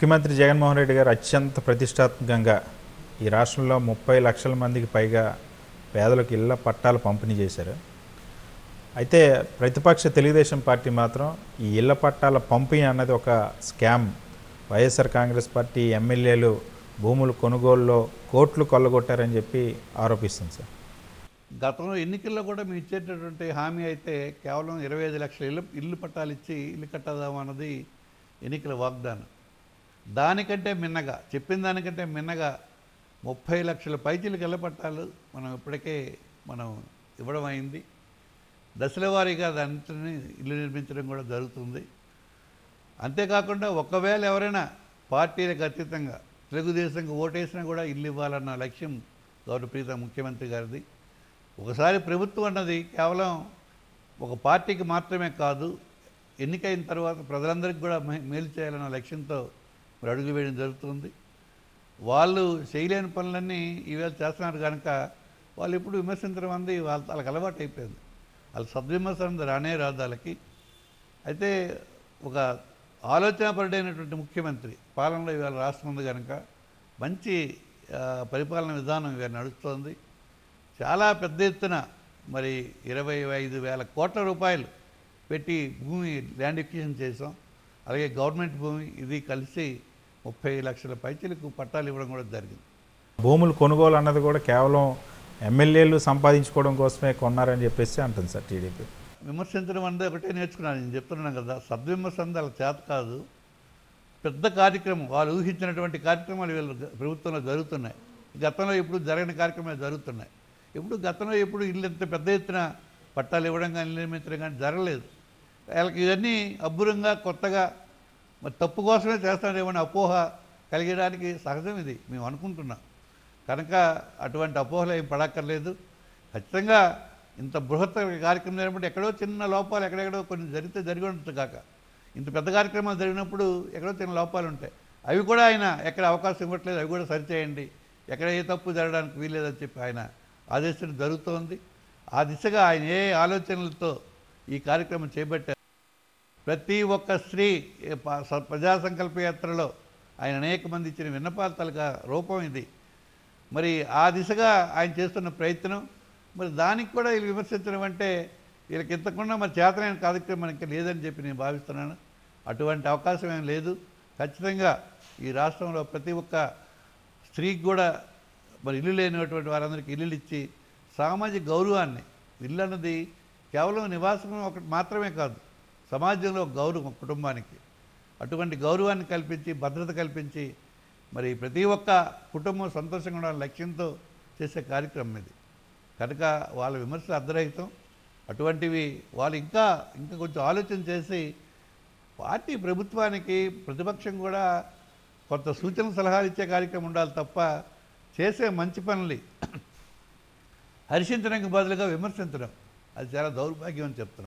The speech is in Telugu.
ముఖ్యమంత్రి జగన్మోహన్ రెడ్డి గారు అత్యంత ప్రతిష్టాత్మకంగా ఈ రాష్ట్రంలో ముప్పై లక్షల మందికి పైగా పేదలకు ఇళ్ల పట్టాలు పంపిణీ చేశారు అయితే ప్రతిపక్ష తెలుగుదేశం పార్టీ మాత్రం ఈ ఇళ్ల పట్టాల పంపిణీ అన్నది ఒక స్కామ్ వైఎస్ఆర్ కాంగ్రెస్ పార్టీ ఎమ్మెల్యేలు భూముల కొనుగోలులో కోట్లు కొల్లగొట్టారని చెప్పి ఆరోపిస్తుంది సార్ గతంలో ఎన్నికల్లో కూడా మేము ఇచ్చేటటువంటి హామీ అయితే కేవలం ఇరవై ఐదు లక్షల ఇల్లు ఇల్లు పట్టాలు ఇచ్చి ఇల్లు కట్టదాం అన్నది ఎన్నికల వాగ్దానం దానికంటే మిన్నగా చెప్పిన దానికంటే మిన్నగా ముప్పై లక్షల పైచీలకు ఇళ్ళ పట్టాలు మనం ఇప్పటికే మనం ఇవ్వడం అయింది దశల వారీగా దాంట్ని ఇల్లు నిర్మించడం కూడా జరుగుతుంది అంతేకాకుండా ఒకవేళ ఎవరైనా పార్టీలకు అతీతంగా తెలుగుదేశంకి ఓటేసినా కూడా ఇల్లు ఇవ్వాలన్న లక్ష్యం గౌరవ ప్రీత ముఖ్యమంత్రి గారిది ఒకసారి ప్రభుత్వం అన్నది కేవలం ఒక పార్టీకి మాత్రమే కాదు ఎన్నికైన తర్వాత ప్రజలందరికీ కూడా మే- మేలు చేయాలన్న లక్ష్యంతో మరి అడుగు వేయడం జరుగుతుంది వాళ్ళు చేయలేని పనులన్నీ ఈవేళ చేస్తున్నారు కనుక వాళ్ళు ఎప్పుడు విమర్శించడం అంది వాళ్ళ వాళ్ళకి అలవాటు అయిపోయింది వాళ్ళ సద్విమర్శ అనేది రానే రాదు వాళ్ళకి అయితే ఒక ఆలోచనాపరుడైనటువంటి ముఖ్యమంత్రి పాలనలో ఇవాళ రాష్ట్రం ఉంది కనుక మంచి ఆ, పరిపాలన విధానం ఇవాళ నడుస్తోంది చాలా పెద్ద ఎత్తున మరి ఇరవై ఐదు వేల కోట్ల రూపాయలు పెట్టి భూమి ల్యాండ్ ఎక్విజిషన్ చేసాం అలాగే గవర్నమెంట్ భూమి ఇది కలిసి ముప్పై లక్షల పైచలకు పట్టాలు ఇవ్వడం కూడా జరిగింది భూముల కొనుగోలు అన్నది కూడా కేవలం ఎమ్మెల్యేలు సంపాదించుకోవడం కోసమే కొన్నారని చెప్పేసి అంటుంది సార్ టీడీపీ విమర్శించడం అనేది ఒకటే నేర్చుకున్నాను నేను చెప్తున్నాను కదా సద్విమర్శ అనేది వాళ్ళ చేత కాదు పెద్ద కార్యక్రమం వాళ్ళు ఊహించినటువంటి కార్యక్రమాలు వీళ్ళ ప్రభుత్వంలో జరుగుతున్నాయి గతంలో ఇప్పుడు జరగని కార్యక్రమాలు జరుగుతున్నాయి ఇప్పుడు గతంలో ఎప్పుడు ఇల్లు ఎంత పెద్ద ఎత్తున పట్టాలు ఇవ్వడం కానీ ఇల్లు నిర్మించడం కానీ జరగలేదు వాళ్ళకి ఇవన్నీ అబ్బురంగా కొత్తగా మరి తప్పు కోసమే చేస్తారేమని అపోహ కలిగడానికి సహజం ఇది మేము అనుకుంటున్నాం కనుక అటువంటి అపోహలు ఏం పడక్కర్లేదు ఖచ్చితంగా ఇంత బృహత్తర కార్యక్రమం జరిగినప్పుడు ఎక్కడో చిన్న లోపాలు ఎక్కడెక్కడో కొన్ని జరిగితే జరిగి ఉండొచ్చు కాక ఇంత పెద్ద కార్యక్రమాలు జరిగినప్పుడు ఎక్కడో చిన్న లోపాలు ఉంటాయి అవి కూడా ఆయన ఎక్కడ అవకాశం ఇవ్వట్లేదు అవి కూడా సరిచేయండి ఎక్కడ ఏ తప్పు జరగడానికి వీల్లేదని చెప్పి ఆయన ఆదేశించడం జరుగుతోంది ఆ దిశగా ఆయన ఏ ఆలోచనలతో ఈ కార్యక్రమం చేపట్టారు ప్రతి ఒక్క స్త్రీ ఏ ప- స- ప్రజా సంకల్ప యాత్రలో ఆయన అనేక మంది ఇచ్చిన విన్నపాల తలక రూపం ఇది మరి ఆ దిశగా ఆయన చేస్తున్న ప్రయత్నం మరి దానికి కూడా వీళ్ళు విమర్శించడం అంటే వీళ్ళకి ఇంతకుండా మరి చేతనైన కార్యక్రమం ఇంకా లేదని చెప్పి నేను భావిస్తున్నాను అటువంటి అవకాశం ఏం లేదు ఖచ్చితంగా ఈ రాష్ట్రంలో ప్రతి ఒక్క స్త్రీకి కూడా మరి ఇల్లు లేనటువంటి వారందరికీ ఇల్లులు ఇచ్చి సామాజిక గౌరవాన్ని ఇల్లు అన్నది కేవలం నివాసం ఒకటి మాత్రమే కాదు సమాజంలో ఒక గౌరవం ఒక కుటుంబానికి అటువంటి గౌరవాన్ని కల్పించి భద్రత కల్పించి మరి ప్రతి ఒక్క కుటుంబం సంతోషంగా ఉండాలని లక్ష్యంతో చేసే కార్యక్రమం ఇది కనుక వాళ్ళ విమర్శలు అర్ధరహితం అటువంటివి వాళ్ళు ఇంకా ఇంకా కొంచెం ఆలోచన చేసి పార్టీ ప్రభుత్వానికి ప్రతిపక్షం కూడా కొంత సూచన సలహాలు ఇచ్చే కార్యక్రమం ఉండాలి తప్ప చేసే మంచి పనులు హర్షించడానికి బదులుగా విమర్శించడం అది చాలా దౌర్భాగ్యం అని చెప్తున్నాను